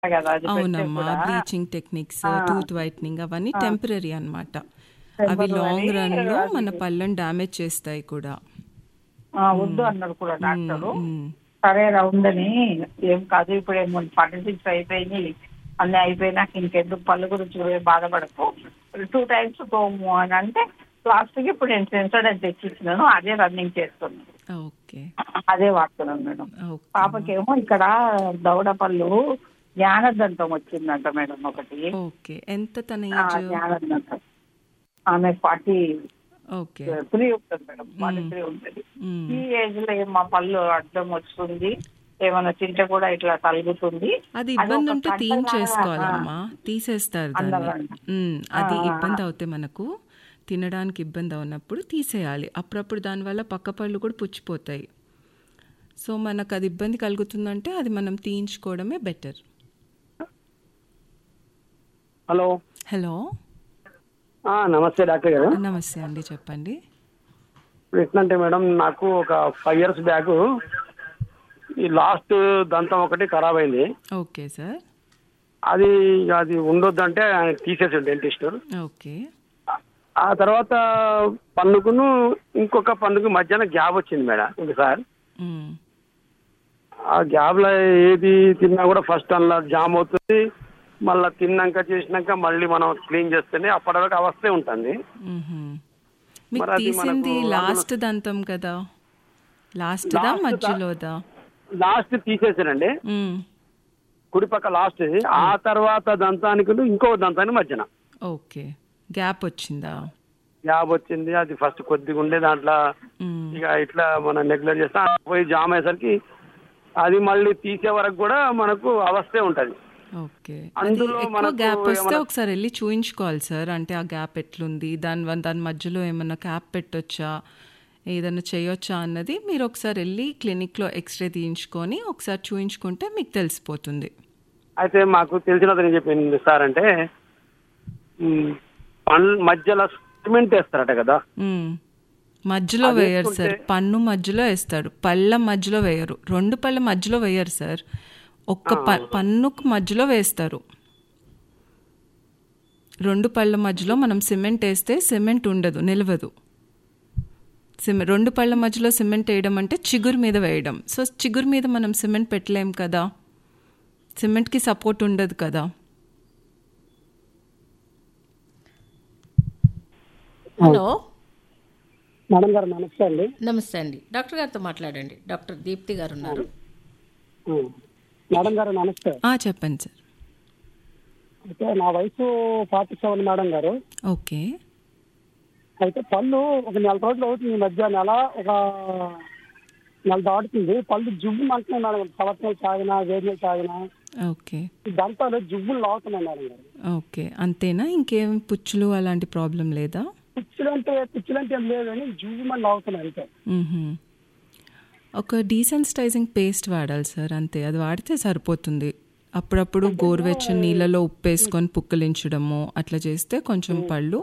కదా అది పెట్టే అవునమ్మా కూడా బ్లీచింగ్ టెక్నిక్స్ ఆ. టూత్ వైట్నింగ్ అవన్నీ టెంపరీ అన్నమాట అవి Temporary, లాంగ్ రన్ లో అది- మన పళ్ళని డ్యామేజ్ చేస్తాయి కూడా ఆ, వద్దు అన్నారు కూడా డాక్టరు మ్మ్. సరే రా ఉందని ఏం కాదు ఇప్పుడు ఏమో ఫార్టీ సిక్స్ అయిపోయింది అన్ని అయిపోయినాక ఇంకెందుకు పళ్ళు గురించి నువ్వేం బాధపడకు టూ టైమ్స్ తోము అని అంటే లాస్ట్కి ఇప్పుడు నేను సెన్సర్ తెచ్చిచ్చినాను అదే రన్నింగ్ చేస్తున్నాను ఓకే అదే వాడుతున్నాను మేడం ఓకే పాపకేమో ఇక్కడ దవడ పళ్ళు జ్ఞానదంతం వచ్చిందంట మేడం ఒకటి ఓకే ఎంత తన ఆ, ఏజ్ జ్ఞానదంతం ఆమె ఫార్టీ ఓకే త్రీ ఉంటుంది మేడం ఫార్టీ త్రీ ఉంటుంది మ్మ్. ఈ ఏజ్ లో ఏం మా పళ్ళు అడ్డం వస్తుంది ఏమైనా తింటే కూడా ఇట్లా తలుగుతుంది అది అది ఇబ్బంది ఒక ఉంటే గంట తీయించేసుకోవాలమ్మా తీసేస్తారు దాన్ని అన్నదంట. మ్మ్. అది ఆ, ఆ, ఇబ్బంది అవుతే మనకు తినడానికి ఇబ్బంది అవునప్పుడు తీసేయాలి అప్పుడప్పుడు దానివల్ల పక్క పళ్ళు కూడా పుచ్చిపోతాయి సో మనకు అది ఇబ్బంది కలుగుతుందంటే అది మనం తీయించుకోవడమే బెటర్ హలో హలో ఆ, నమస్తే డాక్టర్ గారు నమస్తే అండి చెప్పండి ఇప్పుడు ఎట్లంటే మేడం నాకు ఒక ఫైవ్ ఇయర్స్ బ్యాక్ ఈ లాస్ట్ దంతం ఒకటి ఖరాబ్ అయింది ఓకే సార్ అది ఇక అది ఉండొద్దంటే ఆయన తీసేసాడు డెంటిస్ట్ ఓకే ఆ తర్వాత పన్నుకును ఇంకొక పన్నుకు మధ్యాహ్నం గ్యాప్ వచ్చింది మేడం ఇంకోసారి మ్మ్. ఆ గ్యాప్లో ఏది తిన్నా కూడా ఫస్ట్ అందులో జామ్ అవుతుంది మళ్ళీ తిన్నాక చేసినాక మళ్ళీ మనం క్లీన్ చేస్తేనే అప్పటి వరకు అవస్థే ఉంటుంది మ్మ్హ్మ్. మీకు మరి అది తీసింది మనకు లాస్ట్ దంతం కదా లాస్ట్దా Last దా- మధ్యలోదా లాస్ట్ తీసేసానండి మ్మ్. కుడి పక్క లాస్ట్ ఆ తర్వాత దంతానికి ఇంకో దంతానికి మధ్యన ఓకే గ్యాప్ వచ్చిందా జాబ్ వచ్చింది అది ఫస్ట్ కొద్దిగా ఉండే దాంట్లో మ్మ్. ఇక ఇట్లా మనం నెగ్లెక్ట్ చేస్తాం అది పోయి జామ్ అయ్యేసరికి అది మళ్ళీ తీసే వరకు కూడా మనకు అవస్థే ఉంటది ఓకే అది అందులో ఎక్కువ మనకు గ్యాప్ వస్తే ఏమన్నా- ఒకసారి వెళ్ళి చూయించుకోవాలి సార్ అంటే ఆ గ్యాప్ ఎట్లుంది దాని వల్ల దాని మధ్యలో ఏమన్నా క్యాప్ పెట్టొచ్చా ఏదైనా చేయొచ్చా అన్నది మీరు ఒకసారి వెళ్ళి క్లినిక్లో ఎక్స్రే తీయించుకొని ఒకసారి చూయించుకుంటే మీకు తెలిసిపోతుంది అయితే మాకు తెలిసినది నేను చెప్పింది సార్ అంటే ఉమ్, పండ్ల మధ్యలో సిమెంట్ వేస్తారట కదా మ్మ్. మధ్యలో అది వేయరు సార్ వేసుకుంటే- పన్ను మధ్యలో వేస్తాడు పళ్ళ మధ్యలో వేయరు రెండు పళ్ళ మధ్యలో వేయరు సార్ ఒక్క ప పన్నుకు మధ్యలో వేస్తారు రెండు పళ్ళ మధ్యలో మనం సిమెంట్ వేస్తే సిమెంట్ ఉండదు నిలవదు సిమె రెండు పళ్ళ మధ్యలో సిమెంట్ వేయడం అంటే చిగురు మీద వేయడం సో చిగురు మీద మనం సిమెంట్ పెట్టలేం కదా సిమెంట్కి సపోర్ట్ ఉండదు కదా హలో మేడం గారు నమస్తే అండి నమస్తే అండి డాక్టర్ గారితో మాట్లాడండి డాక్టర్ దీప్తి గారు ఉన్నారు మేడం గారు నమస్తే ఆ, చెప్పండి సార్ అయితే నా వయసు ఫార్టీ సెవెన్ మేడం గారు ఓకే అయితే పళ్ళు ఒక నెల రోజులు అవుతుంది ఈ మధ్య నెల ఒక నెల దాటుతుంది పళ్ళు జువ్వు అంటున్నాయి మేడం పలకలు తాగినా వేడి నీళ్ళు తాగినా ఓకే ఈ దంతాలు జువ్వులు లాగుతున్నాయి మేడం గారు ఓకే అంతేనా ఇంకేం పుచ్చులు అలాంటి ప్రాబ్లం లేదా పిచ్చులంటే పిచ్చులంటే ఏం లేదు కానీ జువ్వు మని లాగుతున్నాయి అంతే మ్మ్హ్మ్. ఒక డీసెన్సిటైజింగ్ పేస్ట్ వాడాలి సార్ అంతే అది వాడితే సరిపోతుంది అప్పుడప్పుడు గోరువెచ్చని నీళ్ళలో ఉప్పు వేసుకొని పుక్కలించడము అట్లా చేస్తే కొంచెం పళ్ళు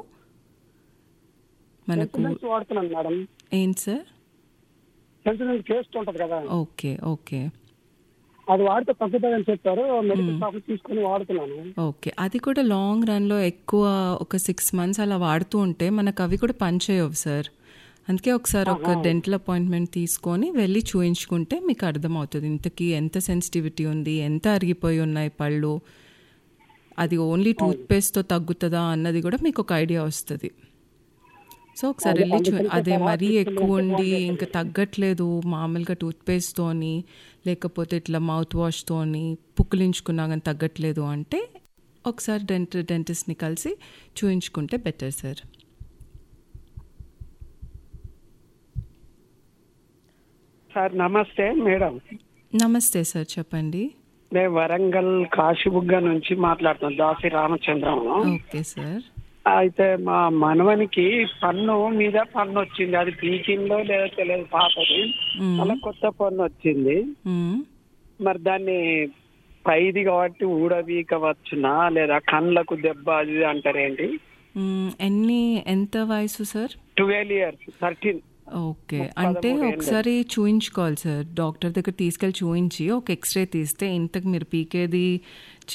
మనకు సెంటిమెంట్స్ వాడుతున్నాను మేడం ఏంటి సార్ సెంటిమెంట్ పేస్ట్ ఉంటుంది కదా ఓకే ఓకే అది వాడితే తగ్గుతుందని చెప్పారు మెడికల్ షాప్ తీసుకొని వాడుతున్నాను ఓకే అది కూడా లాంగ్ రన్లో ఎక్కువ ఒక సిక్స్ మంత్స్ అలా వాడుతూ ఉంటే మనకు అవి కూడా పనిచేయవు సార్ అందుకే ఒకసారి ఒక డెంటల్ అపాయింట్మెంట్ తీసుకొని వెళ్ళి చూయించుకుంటే మీకు అర్థమవుతుంది ఇంతకీ ఎంత సెన్సిటివిటీ ఉంది ఎంత అరిగిపోయి ఉన్నాయి పళ్ళు అది ఓన్లీ టూత్పేస్ట్తో తగ్గుతుందా అన్నది కూడా మీకు ఒక ఐడియా వస్తుంది సో ఒకసారి వెళ్ళి చూ అదే మరీ ఎక్కువ ఉండి ఇంకా తగ్గట్లేదు మామూలుగా టూత్పేస్ట్తోని లేకపోతే ఇట్లా మౌత్ వాష్తోని పుక్కిలించుకున్నా కానీ తగ్గట్లేదు అంటే ఒకసారి డెంట డెంటిస్ట్ని కలిసి చూయించుకుంటే బెటర్ సార్ సార్ నమస్తే మేడం నమస్తే సార్ చెప్పండి నేను వరంగల్ కాశీబుగ్గ నుంచి మాట్లాడుతున్నాను దాసి రామచంద్రము ఓకే సార్ అయితే మా మనవనికి పన్ను మీద పన్ను వచ్చింది అది పీకిందో లేదో తెలియదు పాతది మ్మ్. మళ్ళీ కొత్త పన్ను వచ్చింది మ్మ్. మరి దాన్ని పైది కాబట్టి ఊడబీకవచ్చునా లేదా కళ్ళకు దెబ్బ అది ఇది అంటారేంటి మ్మ్. ఎన్ని ఎంత వయసు sir twelve years thirteen okay అంటే ఒకసారి చూయించుకోవాలి సార్ డాక్టర్ దగ్గర తీసుకెళ్ళి చూయించి ఒక ఎక్స్రే తీస్తే ఇంతకు మీరు పీకేది